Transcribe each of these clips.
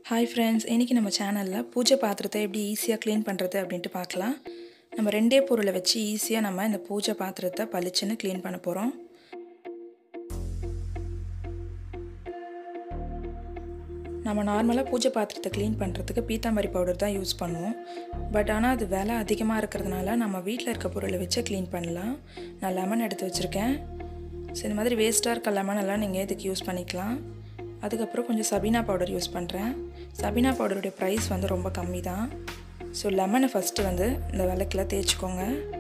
hi friends இன்றைக்கி நம்ம சேனலில் பூஜை பாத்திரத்தை எப்படி ஈஸியாக க்ளீன் பண்ணுறது அப்படின்ட்டு பார்க்கலாம் நம்ம ரெண்டே பொருளை வச்சு ஈஸியாக நம்ம இந்த பூஜை பாத்திரத்தை பளிச்சுன்னு க்ளீன் பண்ண போகிறோம் நம்ம நார்மலாக பூஜை பாத்திரத்தை க்ளீன் பண்ணுறதுக்கு பீத்தாம்பரி பவுடர் தான் யூஸ் பண்ணுவோம் பட் ஆனால் அது விலை அதிகமாக இருக்கிறதுனால நம்ம வீட்டில் இருக்க பொருளை வச்சு க்ளீன் பண்ணலாம் நான் லெமன் எடுத்து வச்சுருக்கேன் ஸோ இந்த மாதிரி வேஸ்ட்டாக இருக்க லெமன் எல்லாம் நீங்கள் இதுக்கு யூஸ் பண்ணிக்கலாம் அதுக்கப்புறம் கொஞ்சம் சபீனா பவுடர் யூஸ் பண்ணுறேன் சபீனா பவுடருடைய ப்ரைஸ் வந்து ரொம்ப கம்மி தான் ஸோ லெமனை ஃபஸ்ட்டு வந்து இந்த விளக்கில் தேய்ச்சிக்கோங்க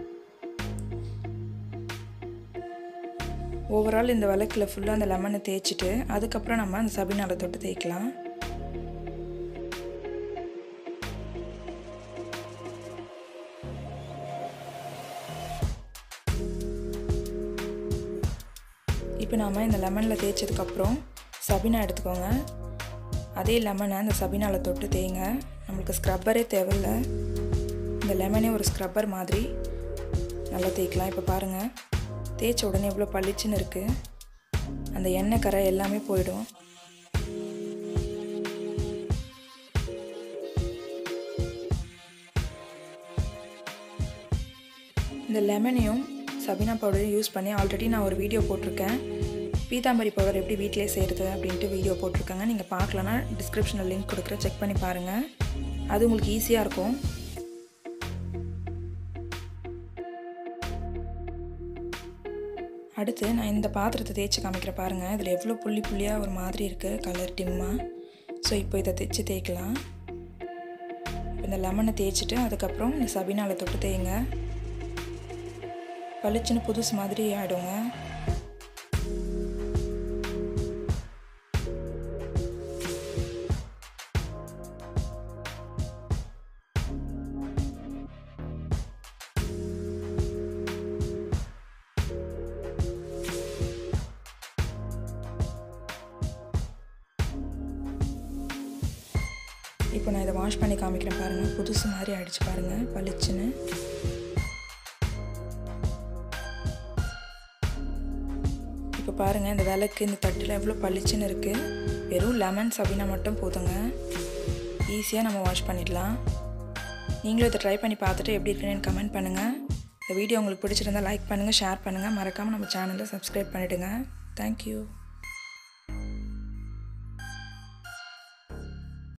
ஓவரால் இந்த விளக்கில் ஃபுல்லாக அந்த லெமனை தேய்ச்சிட்டு அதுக்கப்புறம் நம்ம அந்த சபீனாவில் தொட்டு தேய்க்கலாம் இப்போ நாம் இந்த லெமனில் தேய்ச்சதுக்கப்புறம் சபினா எடுத்துக்கோங்க அதே லெமனை அந்த சபினாவில் தொட்டு தேய்ங்க நம்மளுக்கு ஸ்க்ரப்பரே தேவையில்ல இந்த லெமனே ஒரு ஸ்க்ரப்பர் மாதிரி நல்லா தேய்க்கலாம் இப்போ பாருங்கள் தேய்ச்ச உடனே எவ்வளோ பளிச்சுன்னு இருக்குது அந்த எண்ணெய் கரை எல்லாமே போயிடும் இந்த லெமனையும் சபினா பவுடரையும் யூஸ் பண்ணி ஆல்ரெடி நான் ஒரு வீடியோ போட்டிருக்கேன் பீதாம்பரி பவுடர் எப்படி வீட்டிலே செய்கிறது அப்படின்ட்டு வீடியோ போட்டிருக்காங்க நீங்கள் பார்க்கலன்னா டிஸ்கிரிப்ஷனில் லிங்க் கொடுக்குற செக் பண்ணி பாருங்கள் அது உங்களுக்கு ஈஸியாக இருக்கும் அடுத்து நான் இந்த பாத்திரத்தை தேய்ச்சி காமிக்கிற பாருங்கள் இதில் எவ்வளோ புள்ளி புள்ளியாக ஒரு மாதிரி இருக்குது கலர் டிம்மாக ஸோ இப்போ இதை தைச்சி தேய்க்கலாம் இந்த லெமனை தேய்ச்சிட்டு அதுக்கப்புறம் இந்த சபினாவில் தொட்டு தேய்ங்க பளிச்சுன்னு புதுசு மாதிரி ஆகிடுங்க இப்போ நான் இதை வாஷ் பண்ணி காமிக்கிறேன் பாருங்கள் புதுசு மாதிரி ஆயிடுச்சு பாருங்கள் பளிச்சுன்னு இப்போ பாருங்கள் இந்த விளக்கு இந்த தட்டில் எவ்வளோ பளிச்சுன்னு இருக்குது வெறும் லெமன் சபினா மட்டும் போதுங்க ஈஸியாக நம்ம வாஷ் பண்ணிடலாம் நீங்களும் இதை ட்ரை பண்ணி பார்த்துட்டு எப்படி இருக்குன்னு கமெண்ட் பண்ணுங்கள் இந்த வீடியோ உங்களுக்கு பிடிச்சிருந்தா லைக் பண்ணுங்கள் ஷேர் பண்ணுங்கள் மறக்காமல் நம்ம சேனலை சப்ஸ்கிரைப் பண்ணிவிடுங்க தேங்க்யூ